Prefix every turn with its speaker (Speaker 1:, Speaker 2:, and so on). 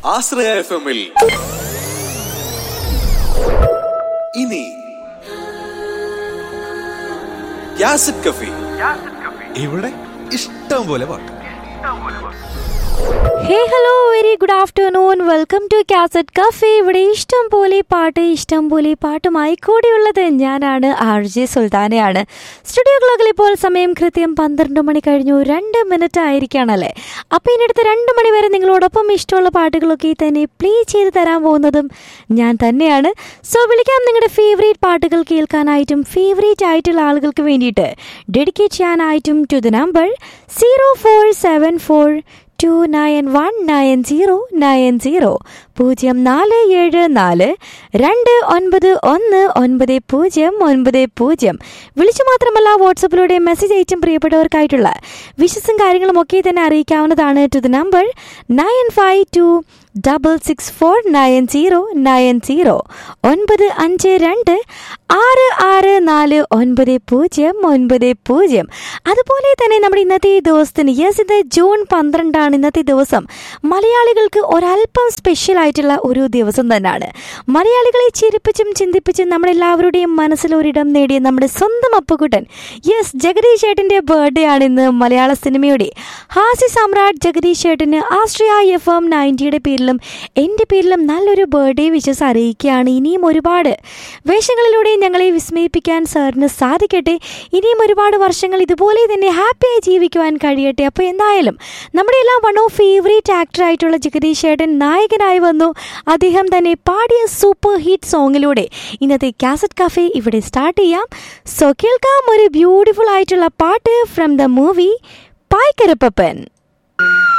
Speaker 1: ആശ്രയ F എമ്മിൽ ഇനി യാസിഡ് കഫി ഇവിടെ ഇഷ്ടം പോലെ പാട്ട്
Speaker 2: hey hello very good afternoon welcome to cassette cafe ഇവിടെ ഇഷ്ടം പോലെ പാട്ട് ഇഷ്ടം പോലെ പാട്ടുമായി കൂടിയുള്ളത് ഞാനാണ് ആർ ജെ സുൽത്താനയാണ് സ്റ്റുഡിയോ ക്ലോക്കിൽ ഇപ്പോൾ സമയം കൃത്യം പന്ത്രണ്ട് മണി കഴിഞ്ഞു രണ്ട് മിനിറ്റ് ആയിരിക്കുകയാണല്ലേ അപ്പോൾ ഇനി അടുത്ത രണ്ട് മണി വരെ നിങ്ങളോടൊപ്പം ഇഷ്ടമുള്ള പാട്ടുകളൊക്കെ തന്നെ പ്ലേ ചെയ്ത് തരാൻ പോകുന്നതും ഞാൻ തന്നെയാണ് സോ വിളിക്കാം നിങ്ങളുടെ ഫേവറേറ്റ് പാട്ടുകൾ കേൾക്കാനായിട്ടും ഫേവറേറ്റ് ആയിട്ടുള്ള ആളുകൾക്ക് വേണ്ടിയിട്ട് ഡെഡിക്കേറ്റ് ചെയ്യാനായിട്ടും to the number zero four seven four two nine one nine zero nine zero പൂജ്യം നാല് ഏഴ് നാല് രണ്ട് ഒൻപത് ഒന്ന് ഒൻപത് പൂജ്യം ഒൻപത് പൂജ്യം വിളിച്ചു മാത്രമല്ല വാട്സപ്പിലൂടെ മെസ്സേജ് അയച്ചും പ്രിയപ്പെട്ടവർക്കായിട്ടുള്ള വിശ്വസും കാര്യങ്ങളും ഒക്കെ തന്നെ അറിയിക്കാവുന്നതാണ് to the number nine five two double six four nine zero nine zero ഒൻപത് അഞ്ച് രണ്ട് ആറ് ആറ് നാല് ഒൻപത് പൂജ്യം ഒൻപത് പൂജ്യം അതുപോലെ തന്നെ നമ്മുടെ ഇന്നത്തെ ഈ ദിവസത്തിന് യെസ് ഇത് ജൂൺ പന്ത്രണ്ടാണ് ഇന്നത്തെ ദിവസം മലയാളികൾക്ക് ഒരല്പം സ്പെഷ്യൽ ആയിട്ടുള്ള ഒരു ദിവസം തന്നെയാണ് മലയാളികളെ ചിരിപ്പിച്ചും ചിന്തിപ്പിച്ചും നമ്മളെല്ലാവരുടെയും മനസ്സിൽ ഒരിടം നേടിയ നമ്മുടെ സ്വന്തം അപ്പുകുട്ടൻ യെസ് ജഗദീഷ് ചേട്ടൻ്റെ ബർത്ത്ഡേ ആണ് ഇന്ന് മലയാള സിനിമയുടെ ഹാസ്യ സാമ്രാട്ട് ജഗദീഷ് ചേട്ടന് ആശ്രയ എഫ് എം നയൻറ്റിയുടെ പേരിലും എൻ്റെ പേരിലും നല്ലൊരു ബർത്ത്ഡേ വിഷസ് അറിയിക്കുകയാണ് ഇനിയും ഒരുപാട് വേഷങ്ങളിലൂടെ ഞങ്ങളെ വിസ്മയിപ്പിക്കാൻ സാറിന് സാധിക്കട്ടെ ഇനിയും ഒരുപാട് വർഷങ്ങൾ ഇതുപോലെ തന്നെ ഹാപ്പിയായി ജീവിക്കുവാൻ കഴിയട്ടെ അപ്പോൾ എന്തായാലും നമ്മുടെ എല്ലാം വൺ ഓഫ് ഫേവറേറ്റ് ആക്ടർ ആയിട്ടുള്ള ജഗദീഷ് ചേട്ടൻ നായകനായി വന്നു അദ്ദേഹം തന്നെ പാടിയ സൂപ്പർ ഹിറ്റ് സോങ്ങിലൂടെ ഇന്നത്തെ കാസറ്റ് കഫേ ഇവിടെ സ്റ്റാർട്ട് ചെയ്യാം സോ കേൾക്കാം ഒരു ബ്യൂട്ടിഫുൾ ആയിട്ടുള്ള പാട്ട് ഫ്രം ദ മൂവി പായ്ക്കരപ്പൻ